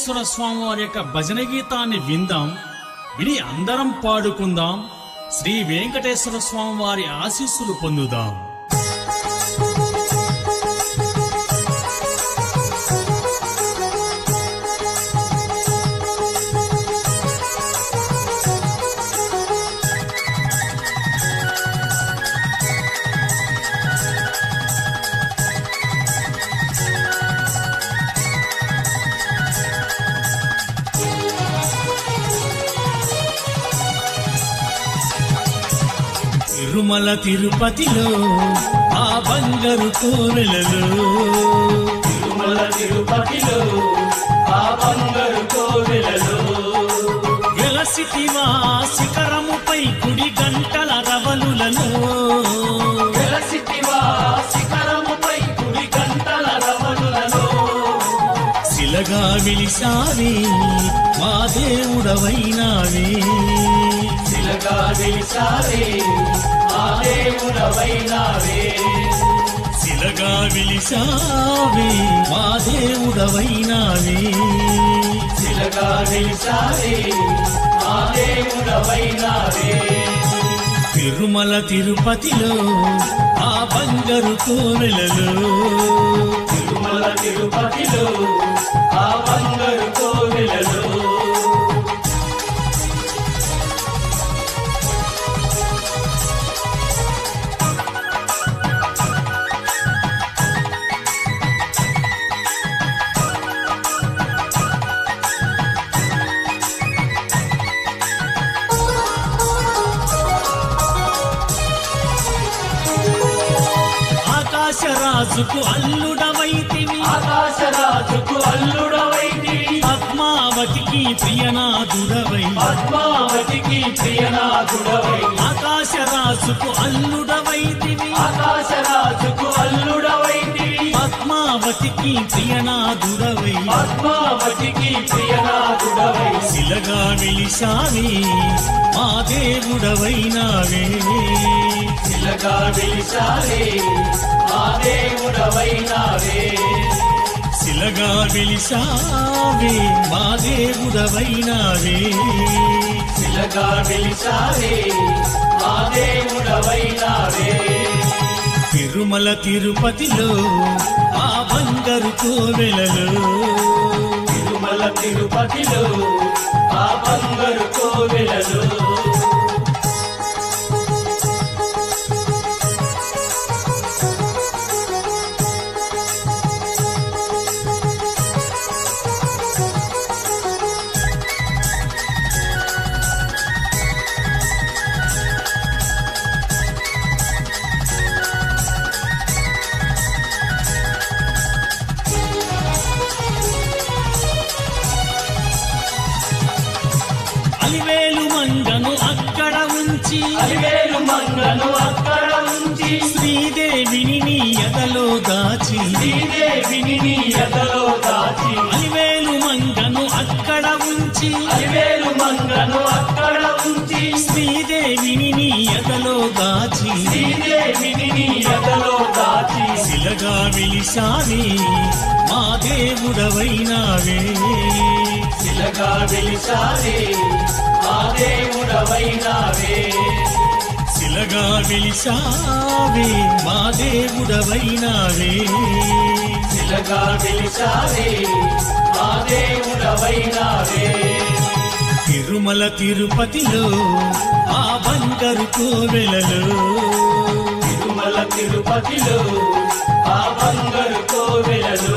వెంకటేశ్వర స్వామి వారి యొక్క భజన గీతాన్ని విందాం విని అందరం పాడుకుందాం శ్రీ వెంకటేశ్వర స్వామి వారి ఆశీస్సులు పొందుదాం తిరుమల తిరుపతిలో ఆ బంగారు కోవెలలో తిరుమల తిరుపతిలో ఆ బంగారు కోవెలలో వెలసిటివా శిఖరముపై కుడి గంటల రవలులలో వెలసిటివా శిఖరముపై కుడి గంటల రమణులలో శిలగా విలిసావి మా దేవుడవైనావే శిలగా నిలిచారే ఆ దేవుడవైనావే శిలగా విలిసావే మా దేవుడవైనావే శిలగా నిలిచారే ఆ దేవుడవైనావే తిరుమల తిరుపతిలో ఆ బంగారు కోవెలలో తిరుమల తిరుపతిలో ఆ బంగారు కోవెలలో ఆకాశరాజుకు అల్లుడవైతివి ఆకాశరాజుకు అల్లుడవైతివి పద్మావతికి ప్రియనాథుడవై పద్మావతికి ప్రియనాథుడవై ఆకాశరాజుకు అల్లుడవైతివి ఆకాశరాజుకు అల్లుడవైతివి పద్మావతికి ప్రియనాథుడవై పద్మావతికి ప్రియనాథుడవై శిలగా విలిసావి మా దేవుడవైనావే శిలగా వెలిసారే ఆ దేవుడవైనావే శిలగా విలిసావే మా దేవుడవైనావే శిలగా వెలిసారే ఆ దేవుడవైనావే తిరుమల తిరుపతిలో ఆ బంగారు కోవెలలో తిరుమల తిరుపతిలో ఆ బంగారు కోవెలలో అలివేలు మంగను అక్కడ ఉంచి అలివేలు మంగను అక్కడ ఉంచి శ్రీదేవిని నీ ఎదలో దాచి శ్రీదేవిని నీ ఎదలో దాచి అలివేలు మంగను అక్కడ ఉంచి అలివేలు మంగను అక్కడ ఉంచి శ్రీదేవిని నీ ఎదలో దాచి శ్రీదేవిని నీ ఎదలో దాచి శిలగా విలిసావి మా దేవుడవైనావే శిలగా వెలిసారే ఆ దేవుడవైనావే శిలగా విలిసావే మా దేవుడవైనావే శిలగా వెలిసారే ఆ దేవుడవైనావే తిరుమల తిరుపతిలో ఆ బంగారు కోవెలలో తిరుమల తిరుపతిలో ఆ బంగారు కోవెలలో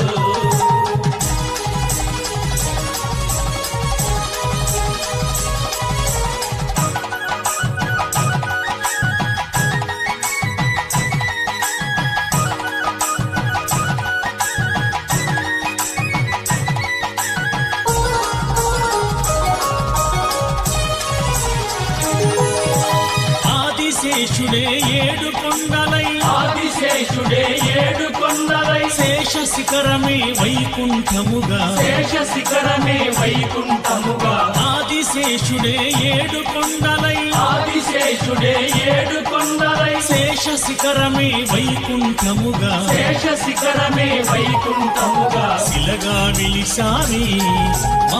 ఆదిశేషుడే ఏడు కొండలై ఆదిశేషుడే ఏడు కొండలై శేష శిఖరమే వైకుంఠముగా శేష శిఖరమే వైకుంఠముగా ఆదిశేషుడే ఏడు కొండలై ఆదిశేషుడే ఏడు కొండలై శేష శిఖరమే వైకుంఠముగా శేష శిఖరమే వైకుంఠముగా శిలగా విలిసావి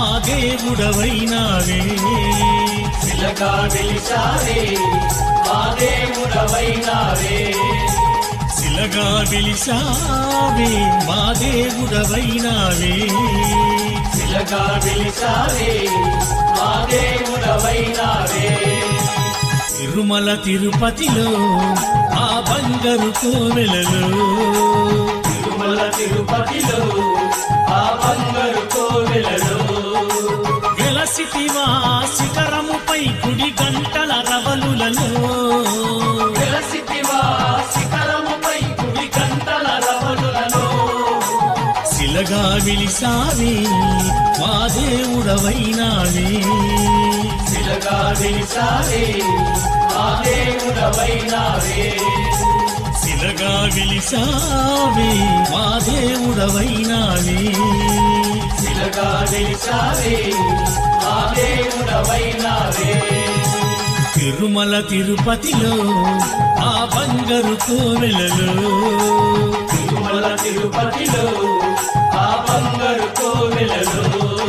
దేవుడవైనావే శిలగా వెలిసారే మా దేవుడవైనారే శిలగా వెలిసావే మా దేవుడవైనావే శిలగా వెలిసారే మా దేవుడవైనారే తిరుమల తిరుపతిలో ఆ బంగారు కోవెలలో తిరుమల తిరుపతిలో ఆ బంగారు కోవెలలో వెలసితివా శిఖరముపై కుడి గంటల రవలులలో వెలసితివా శిఖరముపై కుడి గంటల రవలులలో శిలగా విలిసావే మా దేవుడవైనావే శిలగా వెలిసారే మా దేవుడవైనారే శిలగా విలిసావే మా దేవుడవైనావే శిలగా వెలిసారే మా దేవుడవైనారే తిరుమల తిరుపతిలో ఆ బంగారు కోవెలలో తిరుమల తిరుపతిలో ఆ బంగారు కోవెలలో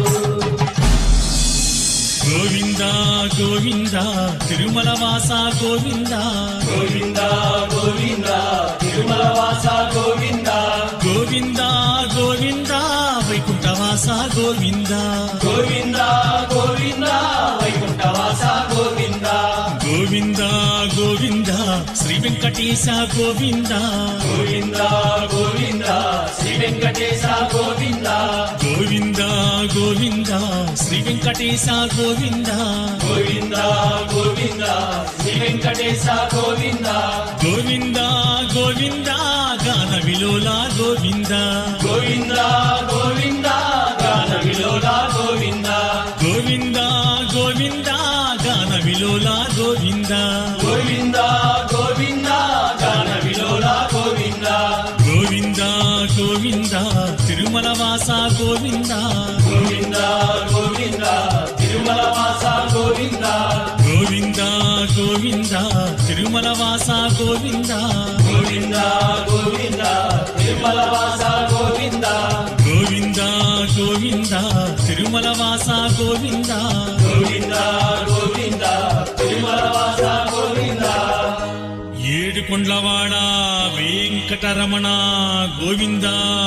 గోవింద గోవింద తిరుమల వాస గోవింద గోవింద గోవింద తిరుమల వాస గోవింద గోవింద గోవింద వైకుంఠ వాస గోవింద గోవింద గోవింద వైకుంఠవాస గోవింద గోవింద గోవింద శ్రీ వెంకటేశ గోవింద గోవింద గోవింద శ్రీ వెంకటేశ గోవింద గోవింద గోవింద శ్రీ వెంకటేశ గోవింద గోవింద గోవింద శ్రీ వెంకటేశ గోవింద గోవింద గోవింద గాన విలోల గోవింద గోవింద గోవింద గాన విలోల గోవింద గోవింద గోవింద గాన విలోల గోవింద గోవింద గోవింద గాన విలోల గోవింద గోవింద గోవింద తిరుమల వాస గోవింద గోవింద గోవింద తిరుమల వాస గోవింద గోవింద గోవింద తిరుమల వాస గోవింద గోవింద గోవింద తిరుమల వాస గోవింద గోవింద గోవింద తిరుమల వాస గోవింద గోవింద గోవింద తిరుమల వాస గోవింద ఏడు కొండ్లవాడ వెంకటరమణ గోవింద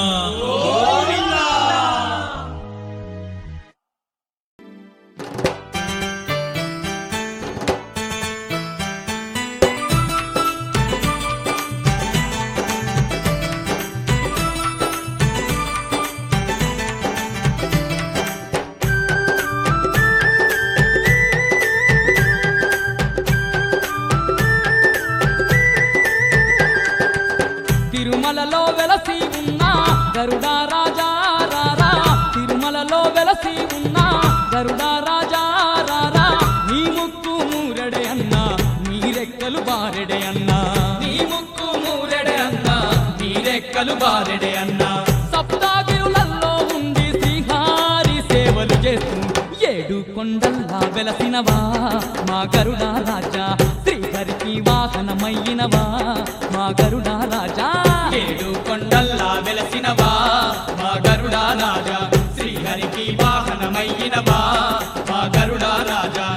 తిరుమలలో వెలసి ఉన్న గరుడా రాజా రారా తిరుమలలో వెలసి ఉన్న గరుడా రాజా రారా నీ ముక్కు మూరెడే అన్నా నీ రెక్కలు బారెడే అన్నా నీ ముక్కు మూరెడే అన్నా నీ రెక్కలు బారెడే అన్నా సప్తాగిరులలో ఉండి శ్రీహారి సేవలు చేస్తూ ఏడు కొండల్లా వెలసినవా మా గరుడా రాజా శ్రీహరికి వాహనమయ్యినవా మా గరుడా రాజా ఏడు కొండల్లా వెలసినవా మా గరుడా రాజా శ్రీహరికి వాహనమయ్యినవా మా గరుడా రాజా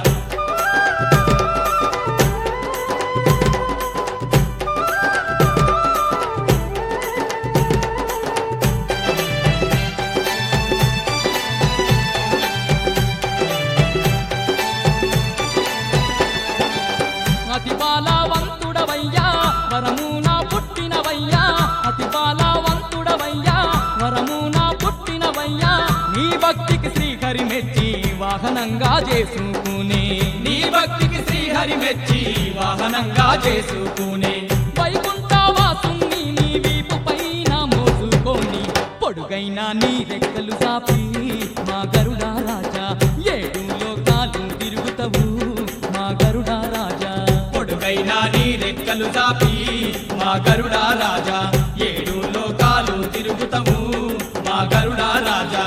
అతి బాలవంతుడవయ్యా వరమున పుట్టినవయ్యా అతి బాలవంతుడవయ్యా వరమున పుట్టినవయ్యా నీ భక్తికి శ్రీహరి మెచ్చి వాహనంగా చేసుకునే నీ భక్తికి శ్రీహరి మెచ్చి వాహనంగా చేసుకునే వైకుంఠ వాసుని నీ వీపు పైన మోసుకొని పొడుగైన నీ రెక్కలు సాపి మా గరుడా రాజా ఏడు లోకాలు తిరుగుతవు మా గరుడా రాజా పొడుగైన నీ రెక్కలు సాపి మా గరుడా రాజా ఏడు లోకాలు తిరుగుతవు మా గరుడా రాజా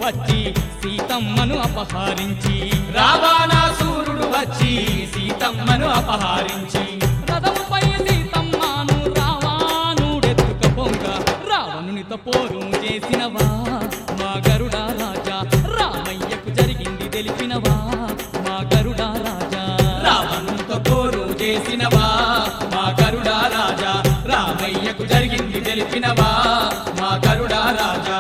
వచ్చి సీతమ్మను అపహరించి రావణాసురుడు వచ్చి సీతమ్మను అపహరించి రథముపై సీతమ్మను రావానుడెత్తుక పొంగ రావణునితో పోరు చేసినవా మా గరుడా రాజా రామయ్యకు జరిగింది తెలిపినవా మా గరుడా రాజా రావణుతో పోరు చేసినవా మా గరుడా రాజా రామయ్యకు జరిగింది తెలిపినవా మా గరుడా రాజా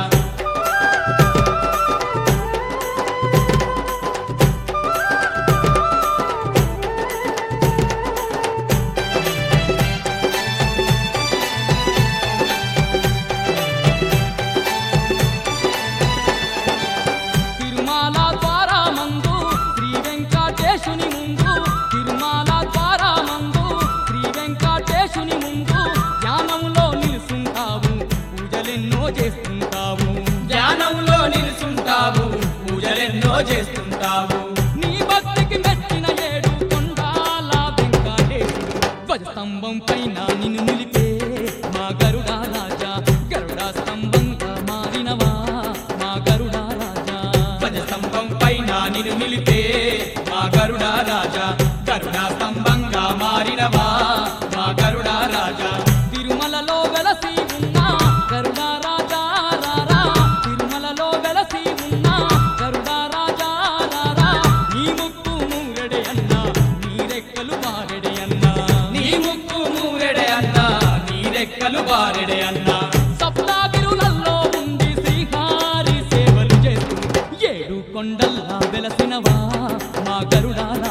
తిరుమల ద్వారా మందు శ్రీ వెంకటేశుని ముందు తిరుమల ద్వారా మందు శ్రీ వెంకటేశుని ముందు ధ్యానంలో నిలుసుంటావు పూజలెన్నో చేస్తుంటావు ధ్యానంలో నిలుచుంటావు పూజలెన్నో చేస్తుంటావు నీ భక్తికి మెచ్చిన ఏడు కొండాల వెంకటేశుడు ధ్వజస్తంభం పైన నిన్ను నిలిపే మా గరుడా రాజా గరుడా స్తంభంగా మారినవా మా గరుడా రాజా ధ్వజస్తంభం పైన నిన్ను నిలిపే మా గరుడా రాజా గరుడా స్తంభంగా మారినవా మా గరుడా రాజా తిరుమలలో వెలసి ఉన్న గరుడా రాజా రారా తిరుమలలో వెలసి ఉన్న గరుడా రాజా రారా నీ ముక్కు మూరెడే అన్నా నీ రెక్కలు బారెడే అన్నా నీ ముక్కు మూరెడే అన్నా నీ రెక్కలు బారెడే అన్నా సప్తాగిరులలో ఉండి శ్రీహారి సేవలు చేస్తూ ఏడు కొండల్లా వెలసినవా మా గరుడా